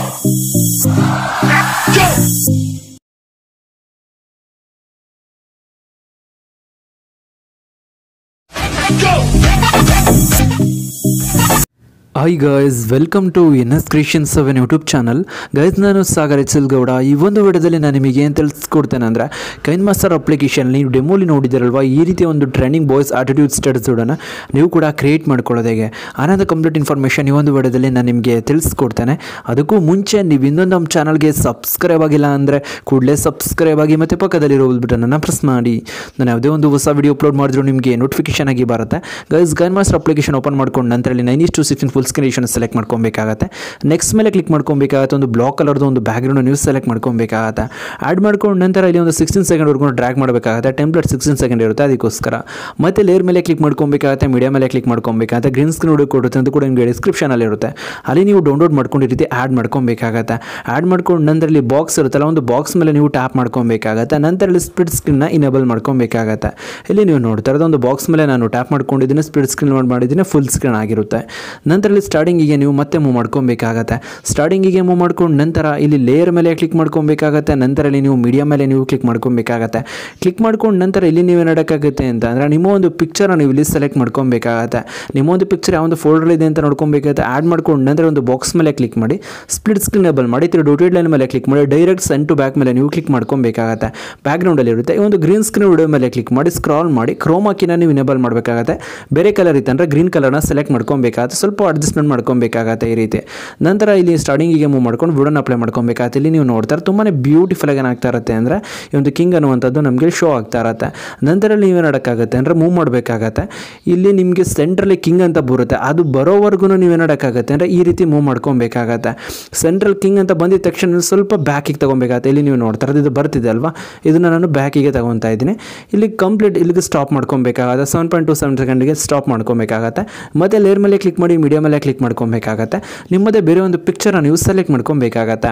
hi guys welcome to N S Christian seven YouTube channel guys ನಾನು Sagar H L Gowda ಈ ಒಂದು ವಿಡಿಯೋದಲ್ಲಿ ನಾನು ನಿಮಗೆ ಏನು ತಿಳಿಸ್ಕೊಡ್ತೇನೆ ಅಂದರೆ ಕೈನ್ ಮಾಸ್ಟರ್ ಅಪ್ಲಿಕೇಶನ್ ನೀವು ಡೆಮೋಲಿ ನೋಡಿದಿರಲ್ವಾ ಈ ರೀತಿಯ ಒಂದು ಟ್ರೈನಿಂಗ್ ಬಾಯ್ಸ್ ಆಟಿಟ್ಯೂಡ್ ಸ್ಟಡೀಸ್ಗಳನ್ನು ನೀವು ಕೂಡ ಕ್ರಿಯೇಟ್ ಮಾಡ್ಕೊಳ್ಳೋದು ಹೇಗೆ ಅನ್ನೋದು ಕಂಪ್ಲೀಟ್ ಇನ್ಫಾರ್ಮೇಷನ್ ಈ ಒಂದು ವಿಡಿಯೋದಲ್ಲಿ ನಾನು ನಿಮಗೆ ತಿಳಿಸ್ಕೊಡ್ತೇನೆ ಅದಕ್ಕೂ ಮುಂಚೆ ನೀವು ಇನ್ನೊಂದು ನಮ್ಮ ಚಾನಲ್ಗೆ ಸಬ್ಸ್ಕ್ರೈಬ್ ಆಗಿಲ್ಲ ಅಂದರೆ ಕೂಡಲೇ ಸಬ್ಸ್ಕ್ರೈಬ್ ಆಗಿ ಮತ್ತು ಪಕ್ಕದಲ್ಲಿರೋ ಬಟನನ್ನು ಪ್ರೆಸ್ ಮಾಡಿ ನಾನು ಯಾವುದೇ ಒಂದು ಹೊಸ ವಿಡಿಯೋ ಅಪ್ಲೋಡ್ ಮಾಡಿದ್ರು ನಿಮಗೆ ನೋಟಿಫಿಕೇಶನ್ ಆಗಿ ಬರುತ್ತೆ guys KineMaster application open ಮಾಡ್ಕೊಂಡು ನಂತರ ಇಲ್ಲಿ nine to sixteen full screen select ಮಾಡ್ಕೊಬೇಕಾಗತ್ತೆ ನೆಕ್ಸ್ಟ್ ಮೇಲೆ ಕ್ಲಿಕ್ ಮಾಡ್ಕೊಬೇಕಾಗತ್ತೆ ಒಂದು ಬ್ಲಾಕ್ ಕಲರ್ದು ಒಂದು ಬ್ಯಾಕ್ಗ್ರೌಂಡ್ ನ್ಯೂಸ್ ಸೆಲೆಕ್ಟ್ ಮಾಡ್ಕೊಬೇಕಾಗತ್ತೆ ಆ್ಯಡ್ ಮಾಡ್ಕೊಂಡು ನಂತರ ಇಲ್ಲಿ ಒಂದು ಸಿಕ್ಸ್ಟೀನ್ ಸೆಕೆಂಡ್ವರೆಗೂ ಡ್ರ್ಯಾಗ್ ಮಾಡಬೇಕಾಗತ್ತೆ ಟೆಂಪ್ಲೆಟ್ ಸಿಕ್ಸ್ಟೀನ್ ಸೆಕೆಂಡ್ ಇರುತ್ತೆ ಅದಕ್ಕೋಸ್ಕರ ಮತ್ತೆ ಲೇರ್ ಮೇಲೆ ಕ್ಲಿಕ್ ಮಾಡ್ಕೊಬೇಕಾಗತ್ತೆ ಮೀಡಿಯಾ ಮೇಲೆ ಕ್ಲಿಕ್ ಮಾಡ್ಕೊಬೇಕಾಗತ್ತೆ ಗ್ರೀನ್ ಸ್ಕ್ರೀನ್ ಹುಡುಗಿ ಕೊಡುತ್ತೆ ಅಂತ ಕೂಡ ನಿಮಗೆ ಡಿಸ್ಕ್ರಿಪ್ಷನಲ್ಲಿ ಇರುತ್ತೆ ಅಲ್ಲಿ ನೀವು ಡೌನ್ಲೋಡ್ ಮಾಡ್ಕೊಂಡು ಈ ರೀತಿ ಆ್ಯಡ್ ಮಾಡ್ಕೊಬೇಕಾಗತ್ತೆ ಆ್ಯಡ್ ಮಾಡ್ಕೊಂಡು ನಂತರ ಇಲ್ಲಿ ಬಾಕ್ಸ್ ಇರುತ್ತಲ್ಲ ಒಂದು ಬಾಕ್ಸ್ ಮೇಲೆ ನೀವು ಟ್ಯಾಪ್ ಮಾಡ್ಕೊಬೇಕಾಗತ್ತೆ ನಂತರ ಇಲ್ಲಿ ಸ್ಪ್ಲಿಟ್ ಸ್ಕ್ರೀನ್ನ ಇನೇಬಲ್ ಮಾಡ್ಕೊಬೇಕಾಗತ್ತೆ ಇಲ್ಲಿ ನೀವು ನೋಡ್ತಾ ಇರೋದು ಒಂದು ಬಾಕ್ಸ್ ಮೇಲೆ ನಾನು ಟ್ಯಾಪ್ ಮಾಡ್ಕೊಂಡಿದ್ದೀನಿ ಸ್ಪ್ಲಿಟ್ ಸ್ಕ್ರೀನ್ ಮಾಡಿದ್ದೀನಿ ಫುಲ್ ಸ್ಕ್ರೀನ್ ಆಗಿರುತ್ತೆ ನಂತರ ಇಲ್ಲಿ ಸ್ಟಾರ್ಟಿಂಗಿಗೆ ನೀವು ಮತ್ತೆ ಮೂವ್ ಮಾಡ್ಕೊಬೇಕಾಗತ್ತೆ ಸ್ಟಾರ್ಟಿಂಗಿಗೆ ಮೂವ್ ಮಾಡ್ಕೊಂಡು ನಂತರ ಇಲ್ಲಿ ಲೇಯರ್ ಮೇಲೆ ಕ್ಲಿಕ್ ಮಾಡ್ಕೊಬೇಕಾಗತ್ತೆ ನಂತರ ಇಲ್ಲಿ ನೀವು ಮೀಡಿಯಾ ಮೇಲೆ ನೀವು ಕ್ಲಿಕ್ ಮಾಡ್ಕೊಬೇಕಾಗತ್ತೆ ಕ್ಲಿಕ್ ಮಾಡ್ಕೊಂಡು ನಂತರ ಇಲ್ಲಿ ನೀವು ಏನಾಡೋಕ್ಕಾಗುತ್ತೆ ಅಂತ ಅಂದರೆ ನಿಮ್ಮ ಒಂದು ಪಿಕ್ಚರ್ನ ನೀವು ಇಲ್ಲಿ ಸೆಲೆಕ್ಟ್ ಮಾಡ್ಕೊಬೇಕಾಗತ್ತೆ ನಿಮ್ಮ ಒಂದು ಪಿಕ್ಚರ್ ಯಾವ ಒಂದು ಫೋಲ್ಡರ್ ಇದೆ ಅಂತ ನೋಡ್ಕೊಬೇಕಾಗತ್ತೆ ಆ್ಯಡ್ ಮಾಡ್ಕೊಂಡು ನಂತರ ಒಂದು ಬಾಕ್ಸ್ ಮೇಲೆ ಕ್ಲಿಕ್ ಮಾಡಿ ಸ್ಪ್ಲಿಟ್ ಸ್ಕ್ರೀನೇಬಲ್ ಮಾಡಿ ತಿರು ಡೊಟೆಡ್ ಲೈನ್ ಮೇಲೆ ಕ್ಲಿಕ್ ಮಾಡಿ ಡೈರೆಕ್ಟ್ ಸೆಂಟ್ ಟು ಬ್ಯಾಕ್ ಮೇಲೆ ನೀವು ಕ್ಲಿಕ್ ಮಾಡ್ಕೊಬೇಕಾಗತ್ತೆ ಬ್ಯಾಕ್ಗ್ರೌಂಡಲ್ಲಿ ಇರುತ್ತೆ ಈ ಒಂದು ಗ್ರೀನ್ ಸ್ಕ್ರೀನ್ ವಿಡಿಯೋ ಮೇಲೆ ಕ್ಲಿಕ್ ಮಾಡಿ ಸ್ಕ್ರಾಲ್ ಮಾಡಿ ಕ್ರೋಮಾಕಿನ ನೀವು ಇನೇಬಲ್ ಮಾಡಬೇಕಾಗತ್ತೆ ಬೇರೆ ಕಲರ್ ಇತ್ತು ಅಂದರೆ ಗ್ರೀನ್ ಕಲರ್ನ ಸೆಲೆಕ್ಟ್ ಮಾಡ್ಕೊಬೇಕಾಗತ್ತೆ ಸ್ವಲ್ಪ ಅಡ್ಜಸ್ಟ್ಮೆಂಟ್ ಮಾಡ್ಕೊಬೇಕಾಗತ್ತೆ ಈ ರೀತಿ ನಂತರ ಇಲ್ಲಿ ಸ್ಟಾರ್ಟಿಂಗಿಗೆ ಮೂವ್ ಮಾಡ್ಕೊಂಡು ವಿಡೋನ ಅಪ್ಲೈ ಮಾಡ್ಕೊಬೇಕಾಗತ್ತೆ ಇಲ್ಲಿ ನೀವು ನೋಡ್ತಾರೆ ತುಂಬಾ ಬ್ಯೂಟಿಫುಲ್ ಆಗಿ ಏನಾಗ್ತಾ ಇರುತ್ತೆ ಅಂದರೆ ಈ ಒಂದು ಕಿಂಗ್ ಅನ್ನುವಂಥದ್ದು ನಮಗೆ ಶೋ ಆಗ್ತಾ ಇರುತ್ತೆ ನಂತರ ನೀವು ಏನು ಮಾಡೋಕ್ಕಾಗತ್ತೆ ಅಂದರೆ ಮೂವ್ ಮಾಡಬೇಕಾಗತ್ತೆ ಇಲ್ಲಿ ನಿಮಗೆ ಸೆಂಟ್ರಲ್ಲಿ ಕಿಂಗ್ ಅಂತ ಬರುತ್ತೆ ಅದು ಬರೋವರೆಗೂ ನೀವು ಏನು ಮಾಡೋಕ್ಕಾಗತ್ತೆ ಅಂದರೆ ಈ ರೀತಿ ಮೂವ್ ಮಾಡ್ಕೊಬೇಕಾಗತ್ತೆ ಸೆಂಟ್ರಲ್ ಕಿಂಗ್ ಅಂತ ಬಂದಿದ ತಕ್ಷಣ ಸ್ವಲ್ಪ ಬ್ಯಾಕಿಗೆ ತೊಗೊಬೇಕಾಗತ್ತೆ ಇಲ್ಲಿ ನೀವು ನೋಡ್ತಾ ಇರೋದು ಇದು ಬರ್ತಿದೆ ಅಲ್ವಾ ಇದನ್ನು ನಾನು ಬ್ಯಾಕಿಗೆ ತಗೊತಾ ಇದ್ದೀನಿ ಇಲ್ಲಿ ಕಂಪ್ಲೀಟ್ ಇಲ್ಲಿಗೆ ಸ್ಟಾಪ್ ಮಾಡ್ಕೊಬೇಕಾಗತ್ತೆ ಸೆವೆನ್ ಪಾಯಿಂಟ್ ಟು ಸೆವೆನ್ ಸೆಕೆಂಡಿಗೆ ಸ್ಟಾಪ್ ಮಾಡ್ಕೊಬೇಕಾಗತ್ತೆ ಮತ್ತು ಲೇರ್ ಮೇಲೆ ಕ್ಲಿಕ್ ಮಾಡಿ ಮೀಡಿಯಾ ಮೇಲೆ ಕ್ಲಿಕ್ ಮಾಡ್ಕೊಬೇಕಾಗತ್ತೆ ನಿಮ್ಮದೇ ಬೇರೆ ಒಂದು ಪಿಕ್ಚರ್ನ ನೀವು ಸೆಲೆಕ್ಟ್ ಮಾಡ್ಕೊಬೇಕಾಗತ್ತೆ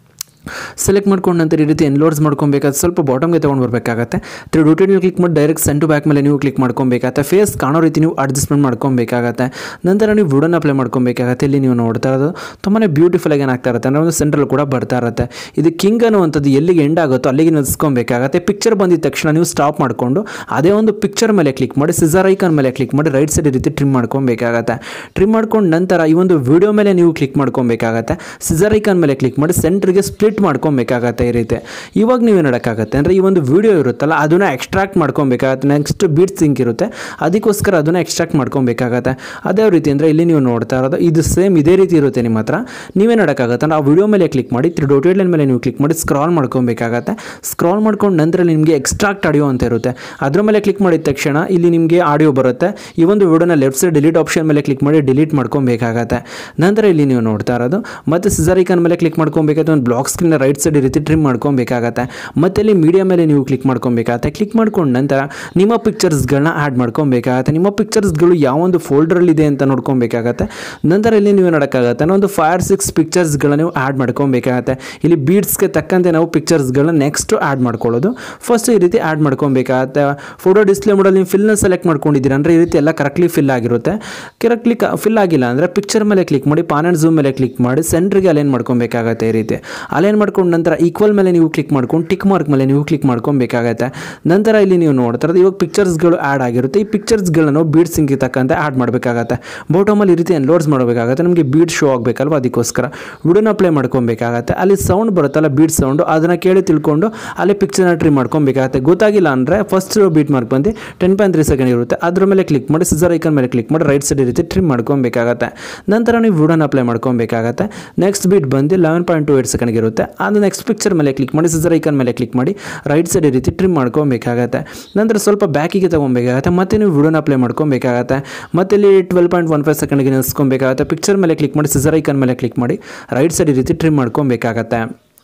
ಸೆಲೆಕ್ಟ್ ಮಾಡ್ಕೊಂಡು ನಂತರ ಈ ರೀತಿ ಎನ್ಲೋಡ್ಸ್ ಮಾಡ್ಕೊಬೇಕಾದ್ರೆ ಸ್ವಲ್ಪ ಬಾಟಮ್ಗೆ ತೊಗೊಂಡು ಬರಬೇಕಾಗತ್ತೆ ತ್ರೀ ಡೊಟೆಡ್ ಕ್ಲಿಕ್ ಮಾಡಿ ಡೈರೆಕ್ಟ್ ಸೆಂಟ್ ಟು ಬ್ಯಾಕ್ ಮೇಲೆ ನೀವು ಕ್ಲಿಕ್ ಮಾಡ್ಕೊಬೇಕಾಗತ್ತೆ ಫೇಸ್ ಕಾಣೋ ರೀತಿ ನೀವು ಅಡ್ಜಸ್ಟ್ಮೆಂಟ್ ಮಾಡ್ಕೊಬೇಕಾಗತ್ತೆ ನಂತರ ನೀವು ವುಡನ್ ಅಪ್ಲೈ ಮಾಡ್ಕೊಬೇಕಾಗತ್ತೆ ಇಲ್ಲಿ ನೀವು ನೋಡ್ತಾ ಇರೋದು ತುಂಬಾ ಬ್ಯೂಟಿಫುಲ್ ಆಗಿ ಏನಾಗ್ತಾ ಇರುತ್ತೆ ಅಂದರೆ ಒಂದು ಸೆಂಟ್ರಲ್ ಕೂಡ ಬರ್ತಾ ಇರುತ್ತೆ ಇದು ಕಿಂಗ್ ಅನ್ನುವಂಥದ್ದು ಎಲ್ಲಿಗೆ ಎಂಡ್ ಆಗುತ್ತೋ ಅಲ್ಲಿಗೆ ನಿಲ್ಸ್ಕೊಬೇಕಾಗತ್ತೆ ಪಿಕ್ಚರ್ ಬಂದಿದ ತಕ್ಷಣ ನೀವು ಸ್ಟಾಪ್ ಮಾಡಿಕೊಂಡು ಅದೇ ಒಂದು ಪಿಕ್ಚರ್ ಮೇಲೆ ಕ್ಲಿಕ್ ಮಾಡಿ ಸಿಸರ್ ಐಕಾನ್ ಮೇಲೆ ಕ್ಲಿಕ್ ಮಾಡಿ ರೈಟ್ ಸೈಡ್ ಈ ರೀತಿ ಟ್ರಿಮ್ ಮಾಡ್ಕೊಬೇಕಾಗತ್ತೆ ಟ್ರಿಮ್ ಮಾಡ್ಕೊಂಡು ನಂತರ ಈ ಒಂದು ವಿಡಿಯೋ ಮೇಲೆ ನೀವು ಕ್ಲಿಕ್ ಮಾಡ್ಕೊಬೇಕಾಗತ್ತೆ ಸಿಸರ್ ಐಕಾನ್ ಮೇಲೆ ಕ್ಲಿಕ್ ಮಾಡಿ ಸೆಂಟ್ರಿಗೆ ಸ್ಪ್ಲಿಟ್ ಮಾಡ್ಕೊಬೇಕಾಗತ್ತೆ ಈ ರೀತಿ ಇವಾಗ ನೀವು ನೋಡೋಕ್ಕಾಗತ್ತೆ ಅಂದರೆ ಈ ಒಂದು ವಿಡಿಯೋ ಇರುತ್ತಲ್ಲ ಅದನ್ನು ಎಕ್ಸ್ಟ್ರಾಕ್ಟ್ ಮಾಡ್ಕೊಬೇಕಾಗತ್ತೆ ನೆಕ್ಸ್ಟ್ ಬೀಟ್ ಸಿಂಕ್ ಇರುತ್ತೆ ಅದಕ್ಕೋಸ್ಕರ ಅದನ್ನು ಎಕ್ಸ್ಟ್ರಾಕ್ಟ್ ಮಾಡ್ಕೊಬೇಕಾಗತ್ತೆ ಅದೇ ರೀತಿ ಅಂದರೆ ಇಲ್ಲಿ ನೀವು ನೋಡ್ತಾ ಇರೋದು ಇದು ಸೇಮ್ ಇದೇ ರೀತಿ ಇರುತ್ತೆ ನಿಮ್ಮ ಹತ್ರ ನೀವೇ ನೋಡೋಕ್ಕಾಗತ್ತೆ ಅಂದರೆ ಆ ವಿಡಿಯೋ ಮೇಲೆ ಕ್ಲಿಕ್ ಮಾಡಿ ತ್ರೀ ಡೊಟೆಡ್ ಲೈನ್ ಮೇಲೆ ನೀವು ಕ್ಲಿಕ್ ಮಾಡಿ ಸ್ಕ್ರಾಲ್ ಮಾಡ್ಕೊಬೇಕಾಗತ್ತೆ ಸ್ಕ್ರಾಲ್ ಮಾಡ್ಕೊಂಡು ನಂತರ ನಿಮಗೆ ಎಕ್ಸ್ಟ್ರಾಕ್ಟ್ ಆಡಿಯೋ ಅಂತ ಇರುತ್ತೆ ಅದ್ರ ಮೇಲೆ ಕ್ಲಿಕ್ ಮಾಡಿದ ತಕ್ಷಣ ಇಲ್ಲಿ ನಿಮಗೆ ಆಡಿಯೋ ಬರುತ್ತೆ ಈ ಒಂದು ವಿಡಿಯೋನ ಲೆಫ್ಟ್ ಸೈಡ್ ಡಿಲೀಟ್ ಆಪ್ಷನ್ ಮೇಲೆ ಕ್ಲಿಕ್ ಮಾಡಿ ಡಿಲೀಟ್ ಮಾಡ್ಕೊಬೇಕಾಗತ್ತೆ ನಂತರ ಇಲ್ಲಿ ನೀವು ನೋಡ್ತಾ ಇರೋದು ಮತ್ತು ಸಿಸರ್ ಐಕಾನ್ ಮೇಲೆ ಕ್ಲಿಕ್ ಮಾಡ್ಕೊಬೇಕಾದ್ರೆ ಒಂದು ಬ್ಲಾಕ್ ಸ್ಕ್ರೀನ್ ರೈಟ್ ಸೈಡ್ ಈ ರೀತಿ ಟ್ರಿಮ್ ಮಾಡ್ಕೊಬೇಕಾಗತ್ತೆ ಮತ್ತೆ ಇಲ್ಲಿ ಮೀಡಿಯಾ ಮೇಲೆ ನೀವು ಕ್ಲಿಕ್ ಮಾಡ್ಕೊಬೇಕಾಗತ್ತೆ ಕ್ಲಿಕ್ ಮಾಡ್ಕೊಂಡು ನಂತರ ನಿಮ್ಮ ಪಿಕ್ಚರ್ಸ್ಗಳನ್ನ ಆ್ಯಡ್ ಮಾಡ್ಕೊಬೇಕಾಗತ್ತೆ ನಿಮ್ಮ ಪಿಕ್ಚರ್ಸ್ಗಳು ಯಾವೊಂದು ಫೋಲ್ಡರಲ್ಲಿದೆ ಅಂತ ನೋಡ್ಕೊಬೇಕಾಗತ್ತೆ ನಂತರ ಇಲ್ಲಿ ನೀವು ನೋಡೋಕ್ಕಾಗತ್ತೆ ಒಂದು ಫೈವ್ ಸಿಕ್ಸ್ ಪಿಕ್ಚರ್ಸ್ಗಳನ್ನ ನೀವು ಆ್ಯಡ್ ಮಾಡ್ಕೊಬೇಕಾಗತ್ತೆ ಇಲ್ಲಿ ಬೀಡ್ಸ್ಗೆ ತಕ್ಕಂತೆ ನಾವು ಪಿಕ್ಚರ್ಸ್ಗಳನ್ನ ನೆಕ್ಸ್ಟ್ ಆ್ಯಡ್ ಮಾಡ್ಕೊಳ್ಳೋದು ಫಸ್ಟ್ ಈ ರೀತಿ ಆ್ಯಡ್ ಮಾಡ್ಕೊಬೇಕಾಗತ್ತೆ ಫೋಟೋ ಡಿಸ್ಪ್ಲೇ ಮಾಡಲ್ ನೀವು ಫಿಲ್ನ ಸೆಲೆಕ್ಟ್ ಮಾಡ್ಕೊಂಡಿದ್ದೀರ ಅಂದರೆ ಈ ರೀತಿ ಎಲ್ಲ ಕರೆಕ್ಟ್ಲಿ ಫಿಲ್ ಆಗಿರುತ್ತೆ ಕರೆಕ್ಟ್ಲಿ ಫಿಲ್ ಆಗಿಲ್ಲ ಅಂದರೆ ಪಿಕ್ಚರ್ ಮೇಲೆ ಕ್ಲಿಕ್ ಮಾಡಿ ಪಾನ್ ಆ್ಯಂಡ್ ಝೂಮ್ ಮೇಲೆ ಕ್ಲಿಕ್ ಮಾಡಿ ಸೆಂಟ್ರಿಗೆ ಅಲೈನ್ ಮಾಡ್ಕೊಬೇಕಾಗತ್ತೆ ಈ ರೀತಿ ಅಲೈನ್ ಮಾಡ್ಕೊಂಡು ನಂತರ ಈಕ್ವಲ್ ಮೇಲೆ ನೀವು ಕ್ಲಿಕ್ ಮಾಡ್ಕೊಂಡು ಟಿಕ್ ಮಾರ್ಕ್ ಮೇಲೆ ನೀವು ಕ್ಲಿಕ್ ಮಾಡ್ಕೊಬೇಕಾಗತ್ತೆ ನಂತರ ಇಲ್ಲಿ ನೀವು ನೋಡ್ತಾ ಇರೋದು ಇವಾಗ ಪಿಕ್ಚರ್ಸ್ಗಳು ಆ್ಯಡ್ ಆಗಿರುತ್ತೆ ಈ ಪಿಕ್ಚರ್ಸ್ಗಳನ್ನು ಬೀಡ್ ಸಿಂಕಿಗೆ ತಕ್ಕಂತೆ ಆ್ಯಡ್ ಮಾಡಬೇಕಾಗತ್ತೆ ಬಾಟಮಲ್ಲಿ ಈ ರೀತಿ ಎನ್ಲೋಡ್ಸ್ ಮಾಡಬೇಕಾಗತ್ತೆ ನಮಗೆ ಬೀಡ್ ಶೋ ಆಗಬೇಕಲ್ವ ಅದಕ್ಕೋಸ್ಕರ ವಿಡಿಯೋನ ಅಪ್ಲೈ ಮಾಡ್ಕೊಬೇಕಾಗತ್ತೆ ಅಲ್ಲಿ ಸೌಂಡ್ ಬರುತ್ತಲ್ಲ ಬೀಟ್ ಸೌಂಡು ಅದನ್ನು ಕೇಳಿ ತಿಳ್ಕೊಂಡು ಅಲ್ಲಿ ಪಿಕ್ಚರ್ನ ಟ್ರೀ ಮಾಡ್ಕೊಬೇಕಾಗತ್ತೆ ಗೊತ್ತಾಗಿಲ್ಲ ಅಂದರೆ ಫಸ್ಟ್ ಬೀಟ್ ಮಾರ್ಕ್ ಬಂದು ಟೆನ್ ಪಾಯಿಂಟ್ ತ್ರೀ ಸೆಕೆಂಡ್ ಇರುತ್ತೆ ಅದ್ರ ಮೇಲೆ ಕ್ಲಿಕ್ ಮಾಡಿ ಸಿಸರ್ ಐಕನ್ ಮೇಲೆ ಕ್ಲಿಕ್ ಮಾಡಿ ರೈಟ್ ಸೈಡ್ ಈ ರೀತಿ ಟ್ರಿಮ್ ಮಾಡ್ಕೊಬೇಕಾಗತ್ತೆ ನಂತರ ನೀವು ವಿಡಿಯೋನ ಅಪ್ಲೈ ಮಾಡ್ಕೊಬೇಕಾಗತ್ತೆ ನೆಕ್ಸ್ಟ್ ಬೀಟ್ ಬಂದು ಲೆವೆನ್ ಪಾಯಿಂಟ್ ಟು ಏಟ್ ಸೆಕೆಂಡ್ಗೆ ಇರುತ್ತೆ ಅದು ನೆಕ್ಸ್ಟ್ ಪಿಕ್ಚರ್ ಮೇಲೆ ಕ್ಲಿಕ್ ಮಾಡಿ ಸಿಸರ್ ಐಕನ್ ಮೇಲೆ ಕ್ಲಿಕ್ ಮಾಡಿ ರೈಟ್ ಸೈಡ್ ಈ ರೀತಿ ಟ್ರಿಮ್ ಮಾಡ್ಕೊಬೇಕಾಗತ್ತೆ ನಂತರ ಸ್ವಲ್ಪ ಬ್ಯಾಕಿಗೆ ತೊಗೊಬೇಕಾಗತ್ತೆ ಮತ್ತೆ ನೀವು ವಿಡಿಯೋನ ಅಪ್ಲೈ ಮಾಡ್ಕೊಬೇಕಾಗತ್ತೆ ಮತ್ತೆ ಇಲ್ಲಿ ಟ್ವೆಲ್ ಪಾಯಿಂಟ್ ಒನ್ ಫೈವ್ ಸೆಕೆಂಡ್ಗೆ ನಿಲ್ಸ್ಕೊಬೇಕಾಗತ್ತೆ ಪಿಕ್ಚರ್ ಮೇಲೆ ಕ್ಲಿಕ್ ಮಾಡಿ ಸಿಸರ್ ಐಕನ್ ಮೇಲೆ ಕ್ಲಿಕ್ ಮಾಡಿ ರೈಟ್ ಸೈಡ್ ಈ ರೀತಿ ಟ್ರಿಮ್ ಮಾಡ್ಕೊಬೇಕಾಗತ್ತೆ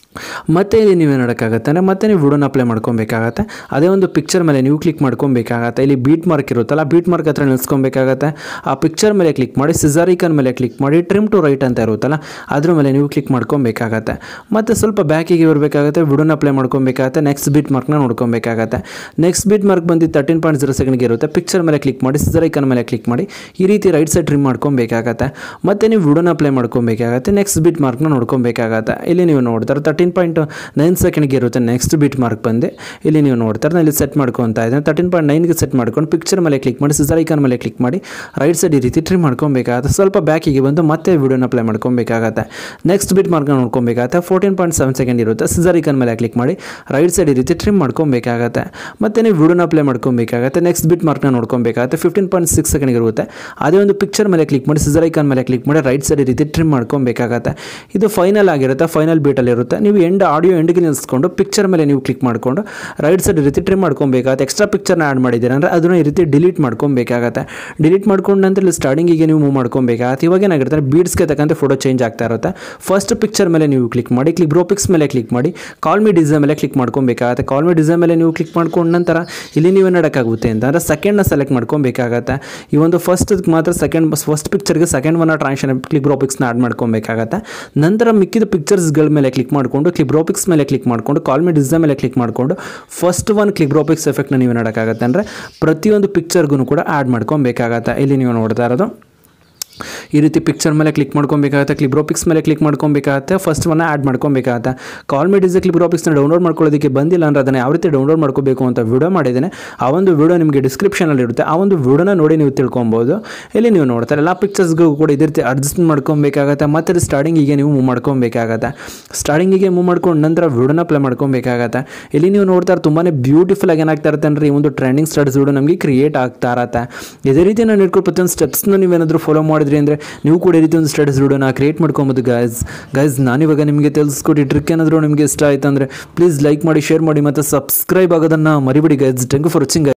ಮತ್ತೆ ಇಲ್ಲಿ ನೀವು ಮಾಡೋಕ್ಕಾಗತ್ತೆ ಅಂದರೆ ಮತ್ತೆ ನೀವು ವಿಡಿಯೋನ ಅಪ್ಲೈ ಮಾಡ್ಕೊಬೇಕಾಗತ್ತೆ ಅದೇ ಒಂದು ಪಿಕ್ಚರ್ ಮೇಲೆ ನೀವು ಕ್ಲಿಕ್ ಮಾಡ್ಕೊಬೇಕಾಗತ್ತೆ ಇಲ್ಲಿ ಬೀಟ್ ಮಾರ್ಕ್ ಇರುತ್ತಲ್ಲ ಬೀಟ್ ಮಾರ್ಕ್ ಹತ್ರ ನಿಲ್ಸ್ಕೊಬೇಕಾಗತ್ತೆ ಆ ಪಿಕ್ಚರ್ ಮೇಲೆ ಕ್ಲಿಕ್ ಮಾಡಿ ಸಿಜಾರಿಕನ್ ಮೇಲೆ ಕ್ಲಿಕ್ ಮಾಡಿ ಟ್ರಿಮ್ ಟು ರೈಟ್ ಅಂತ ಇರುತ್ತಲ್ಲ ಅದ್ರ ಮೇಲೆ ನೀವು ಕ್ಲಿಕ್ ಮಾಡ್ಕೊಬೇಕಾಗತ್ತೆ ಮತ್ತು ಸ್ವಲ್ಪ ಬ್ಯಾಕಿಗೆ ಬರಬೇಕಾಗತ್ತೆ ವಿಡಿಯೋನ ಅಪ್ಲೈ ಮಾಡ್ಕೊಬೇಕಾಗತ್ತೆ ನೆಕ್ಸ್ಟ್ ಬೀಟ್ ಮಾರ್ಕ್ನ ನೋಡ್ಕೊಬೇಕಾಗತ್ತೆ ನೆಕ್ಸ್ಟ್ ಬೀಟ್ ಮಾರ್ಕ್ ಬಂದು ತರ್ಟೀನ್ ಪಾಯಿಂಟ್ ಜೀರೋ ಸೆಕೆಂಡ್ಗೆ ಇರುತ್ತೆ ಪಿಕ್ಚರ್ ಮೇಲೆ ಕ್ಲಿಕ್ ಮಾಡಿ ಸಿಜಾರಿಕನ್ ಮೇಲೆ ಕ್ಲಿಕ್ ಮಾಡಿ ಈ ರೀತಿ ರೈಟ್ ಸೈಡ್ ಟ್ರಿಮ್ ಮಾಡ್ಕೊಬೇಕಾಗತ್ತೆ ಮತ್ತು ನೀವು ವಿಡಿಯೋನ ಅಪ್ಲೈ ಮಾಡ್ಕೊಬೇಕಾಗತ್ತೆ ನೆಕ್ಸ್ಟ್ ಬೀಟ್ ಮಾರ್ಕ್ನ ನೋಡ್ಕೊಬೇಕಾಗತ್ತೆ ಇಲ್ಲಿ ನೀವು ನೋಡ್ತಾರೆ ತರ್ಟೀನ್ ಪಾಯಿಂಟ್ ನೈನ್ ಸೆಕೆಂಡ್ಗೆ ಇರುತ್ತೆ ನೆಕ್ಸ್ಟ್ ಬೀಟ್ ಮಾರ್ಕ್ ಬಂದು ಇಲ್ಲಿ ನೀವು ನೋಡ್ತಾರೆ ನಾನು ಇಲ್ಲಿ ಸೆಟ್ ಮಾಡ್ಕೊತಾ ಇದ್ದೇನೆ ತರ್ಟೀನ್ ಪಾಯಿಂಟ್ ನೈನ್ಗೆ ಸೆಟ್ ಮಾಡ್ಕೊಂಡು ಪಿಕ್ಚರ್ ಮೇಲೆ ಕ್ಲಿಕ್ ಮಾಡಿ ಸಿಸರ್ ಐಕಾನ್ ಮೇಲೆ ಕ್ಲಿಕ್ ಮಾಡಿ ರೈಟ್ ಸೈಡ್ ಈ ರೀತಿ ಟ್ರಿಮ್ ಮಾಡ್ಕೊಬೇಕಾಗತ್ತೆ ಸ್ವಲ್ಪ ಬ್ಯಾಕಿಗೆ ಬಂದು ಮತ್ತೆ ವಿಡಿಯೋನ ಅಪ್ಲೈ ಮಾಡ್ಕೊಬೇಕಾಗತ್ತೆ ನೆಕ್ಸ್ಟ್ ಬೀಟ್ ಮಾರ್ಕ್ನ ನೋಡ್ಕೊಬೇಕಾಗತ್ತೆ ಫೋರ್ಟೀನ್ ಪಾಯಿಂಟ್ ಸೆವೆನ್ ಸೆಕೆಂಡ್ ಇರುತ್ತೆ ಸಿಸರ್ ಐಕಾನ್ ಮೇಲೆ ಕ್ಲಿಕ್ ಮಾಡಿ ರೈಟ್ ಸೈಡ್ ಈ ರೀತಿ ಟ್ರಿಮ್ ಮಾಡ್ಕೊಬೇಕಾಗತ್ತೆ ಮತ್ತೆ ನೀವು ವಿಡಿಯೋನ ಅಪ್ಲೈ ಮಾಡ್ಕೊಬೇಕಾಗತ್ತೆ ನೆಕ್ಸ್ಟ್ ಬೀಟ್ ಮಾರ್ಕ್ನ ನೋಡ್ಕೊಬೇಕಾಗತ್ತೆ ಫಿಫ್ಟೀನ್ ಪಾಯಿಂಟ್ ಸಿಕ್ಸ್ ಸೆಕೆಂಡ್ ಇರುತ್ತೆ ಅದೇ ಒಂದು ಪಿಕ್ಚರ್ ಮೇಲೆ ಕ್ಲಿಕ್ ಮಾಡಿ ಸಿಸರ್ ಐಕಾನ್ ಮೇಲೆ ಕ್ಲಿಕ್ ಮಾಡಿ ರೈಟ್ ಸೈಡ್ ಈ ರೀತಿ ಟ್ರಿಮ್ ಮಾಡ್ಕೊಬೇಕಾಗತ್ತೆ ಇದು ಫೈನಲ್ ಆಗಿರುತ್ತೆ ಫೈನಲ್ ಬೀಟಲ್ಲಿ ಇರುತ್ತೆ ನೀವು ಎಂಡ್ ಆಡಿಯೋ ಎಂಡ್ಗೆ ನಿಲ್ಲಿಸ್ಕೊಂಡು ಪಿಕ್ಚರ್ ಮೇಲೆ ನೀವು ಕ್ಲಿಕ್ ಮಾಡಿಕೊಂಡು ರೈಟ್ ಸೈಡ್ ಈ ರೀತಿ ಟ್ರಿಮ್ ಮಾಡ್ಕೊಬೇಕಾಗತ್ತೆ ಎಕ್ಸ್ಟ್ರಾ ಪಿಕ್ಚರ್ನ ಆ್ಯಡ್ ಮಾಡಿದ್ದೀರ ಅಂದರೆ ಅದನ್ನು ಈ ರೀತಿ ಡಿಲೀಟ್ ಮಾಡ್ಕೊಬೇಕಾಗತ್ತೆ ಡಿಲೀಟ್ ಮಾಡ್ಕೊಂಡ ನಂತರ ಇಲ್ಲಿ ಸ್ಟಾರ್ಟಿಂಗಿಗೆ ನೀವು ಮೂವ್ ಮಾಡ್ಕೊಬೇಕಾಗತ್ತೆ ಇವಾಗ ಏನಾಗಿರುತ್ತೆ ಬೀಡ್ಸ್ಗೆ ತಕ್ಕಂತೆ ಫೋಟೋ ಚೇಂಜ್ ಆಗ್ತಾ ಇರುತ್ತೆ ಫಸ್ಟ್ ಪಿಕ್ಚರ್ ಮೇಲೆ ನೀವು ಕ್ಲಿಕ್ ಮಾಡಿ ಕ್ಲಿಕ್ ಬ್ರೋಪಿಕ್ಸ್ ಮೇಲೆ ಕ್ಲಿಕ್ ಮಾಡಿ ಕಾಲ್ ಮಿ ಡಿಸೈನ್ ಮೇಲೆ ಕ್ಲಿಕ್ ಮಾಡ್ಕೊಬೇಕಾಗತ್ತೆ ಕಾಲ್ ಮಿ ಡಿಸೈನ್ ಮೇಲೆ ನೀವು ಕ್ಲಿಕ್ ಮಾಡ್ಕೊಂಡ ನಂತರ ಇಲ್ಲಿ ನೀವು ಮಾಡೋಕ್ಕಾಗುತ್ತೆ ಅಂತಂದರೆ ಸೆಕೆಂಡ್ನ ಸೆಲೆಕ್ಟ್ ಮಾಡ್ಕೊಬೇಕಾಗತ್ತೆ ಈ ಒಂದು ಫಸ್ಟ್ ಮಾತ್ರ ಸೆಕೆಂಡ್ ಫಸ್ಟ್ ಪಿಕ್ಚರ್ಗೆ ಸೆಕೆಂಡ್ ಒನ್ ಟ್ರಾನ್ಷನ್ ಕ್ಲಿಕ್ ಬ್ರೋಪಿಕ್ಸ್ನ ಆ್ಯಡ್ ಮಾಡ್ಕೊಬೇಕಾಗತ್ತೆ ನಂತರ ಮಿಕ್ಕಿದ ಪಿಕ್ಚರ್ಸ್ಗಳ ಮೇಲೆ ಕ್ಲಿಕ್ ಮಾಡಿಕೊಂಡು ಕ್ಲಿಕ್ ಬ್ರೋಪಿಕ್ಸ್ ಮೇಲೆ ಕ್ಲಿಕ್ ಮಾಡಿಕೊಂಡು ಕಾಲ್ ಮಿ ಡಿಸೈನ್ ಮೇಲೆ ಕ್ಲಿಕ್ ಮಾಡಿಕೊಂಡು ಫಸ್ಟ್ ಒನ್ ಕ್ಲಿಕ್ ಬ್ರೋಪಿಕ್ಸ್ ಎಫೆಕ್ಟ್ನ ನೀವು ನೋಡೋಕ್ಕಾಗತ್ತೆ ಅಂದರೆ ಪ್ರತಿಯೊಂದು ಪಿಕ್ಚರ್ಗೂ ಕೂಡ ಆ್ಯಡ್ ಮಾಡ್ಕೊಬೇಕಾಗತ್ತೆ ಇಲ್ಲಿ ನೀವು ನೋಡ್ತಾ ಇರೋದು ಈ ರೀತಿ ಪಿಕ್ಚರ್ ಮೇಲೆ ಕ್ಲಿಕ್ ಮಾಡ್ಕೊಬೇಕಾಗತ್ತೆ ಕ್ಲಿಬ್ರೋಪಿಕ್ಸ್ ಮೇಲೆ ಕ್ಲಿಕ್ ಮಾಡ್ಕೊಬೇಕಾಗತ್ತೆ ಫಸ್ಟ್ ಒನ್ನ ಆ್ಯಡ್ ಮಾಡ್ಕೊಬೇಕಾಗತ್ತೆ ಕಾಲ್ ಮಿ ಡಿಸೆ ಕ್ಲಿಬ್ರೋಪಿಕ್ಸ್ನ ಡೌನ್ಲೋಡ್ ಮಾಡ್ಕೊಳ್ಳೋದಕ್ಕೆ ಬಂದಿಲ್ಲ ಅಂದರೆ ಅದನ್ನು ಯಾವ ರೀತಿ ಡೌನ್ಲೋಡ್ ಮಾಡ್ಕೋಬೇಕು ಅಂತ ವಿಡಿಯೋ ಮಾಡಿದ್ದೇನೆ ಆ ಒಂದು ವಿಡಿಯೋ ನಿಮಗೆ ಡಿಸ್ಕ್ರಿಪ್ಷನಲ್ಲಿ ಇರುತ್ತೆ ಆ ಒಂದು ವಿಡಿಯೋನ ನೋಡಿ ನೀವು ತಿಳ್ಕೊಬೋದು ಇಲ್ಲಿ ನೀವು ನೋಡ್ತಾರೆ ಎಲ್ಲ ಪಿಕ್ಚರ್ಸ್ಗೂ ಕೂಡ ಇದೇ ರೀತಿ ಅಡ್ಜಸ್ಟ್ ಮಾಡ್ಕೊಬೇಕಾಗತ್ತೆ ಮತ್ತು ಸ್ಟಾರ್ಟಿಂಗಿಗೆ ನೀವು ಮೂವ್ ಮಾಡ್ಕೊಬೇಕಾಗತ್ತೆ ಸ್ಟಾರ್ಟಿಂಗಿಗೆ ಮೂವ್ ಮಾಡ್ಕೊಂಡು ನಂತರ ವಿಡಿಯೋನ ಪ್ಲೇ ಮಾಡ್ಕೊಬೇಕಾಗತ್ತೆ ಇಲ್ಲಿ ನೀವು ನೋಡ್ತಾರೆ ತುಂಬಾ ಬ್ಯೂಟಿಫುಲ್ ಆಗಿ ಏನಾಗ್ತಾ ಇರುತ್ತೆ ಅಂದರೆ ಈ ಒಂದು ಟ್ರೆಂಡಿಂಗ್ ಸ್ಟಡ್ಸ್ ವಿಡಿಯೋ ನಮಗೆ ಕ್ರಿಯೇಟ್ ಆಗ್ತಾ ಇರತ್ತೆ ಇದೇ ರೀತಿ ನಾನು ಇಟ್ಕೊಂಡು ಪ್ರತಿಯೊಂದು ಸ್ಟೆಪ್ಸ್ನ ನೀವೇನಾದರೂ ಫಾಲೋ ಮಾಡಿದ್ರಿ ಅಂದರೆ ನೀವು ಕೂಡ ಈ ರೀತಿ ಒಂದು ಸ್ಟಡೀಸ್ ವಿಡಿಯೋನ ಕ್ರಿಯೇಟ್ ಮಾಡ್ಕೊಬೋದು ಗೈಸ್ ಗೈಸ್ ನಾನಿವಾಗ ನಿಮಗೆ ತಿಳಿಸ್ಕೊಟ್ಟು ಟ್ರಿಕ್ ಏನಾದರೂ ನಿಮಗೆ ಇಷ್ಟ ಆಯ್ತು ಅಂದರೆ ಪ್ಲೀಸ್ ಲೈಕ್ ಮಾಡಿ ಶೇರ್ ಮಾಡಿ ಮತ್ತು ಸಬ್ಸ್ಕ್ರೈಬ್ ಆಗೋದನ್ನು ಮರಿಬೇಡಿ guys thank you for watching